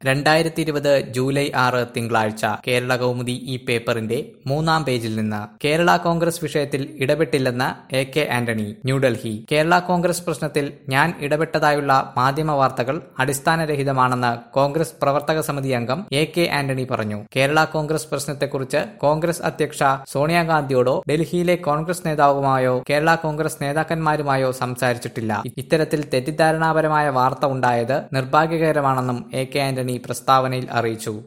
രണ്ടായിരത്തി ഇരുപത് ജൂലൈ ആറ് തിങ്കളാഴ്ച കേരള കൗമുദി ഈ പേപ്പറിന്റെ മൂന്നാം പേജിൽ നിന്ന് കേരള കോൺഗ്രസ് വിഷയത്തിൽ ഇടപെട്ടില്ലെന്ന് A K Antony New Delhi Kerala Congress പ്രശ്നത്തിൽ ഞാൻ ഇടപെട്ടതായുള്ള മാധ്യമ വാർത്തകൾ അടിസ്ഥാനരഹിതമാണെന്ന് കോൺഗ്രസ് പ്രവർത്തക സമിതി അംഗം എ കെ ആന്റണി പറഞ്ഞു കേരള കോൺഗ്രസ് പ്രശ്നത്തെക്കുറിച്ച് കോൺഗ്രസ് അധ്യക്ഷ സോണിയാഗാന്ധിയോടോ ഡൽഹിയിലെ കോൺഗ്രസ് നേതാവുമായോ കേരള കോൺഗ്രസ് നേതാക്കന്മാരുമായോ സംസാരിച്ചിട്ടില്ല ഇത്തരത്തിൽ തെറ്റിദ്ധാരണാപരമായ വാർത്ത ഉണ്ടായത് നിർഭാഗ്യകരമാണെന്നും എ കെ ആന്റണി പ്രസ്താവനയിൽ അറിയിച്ചു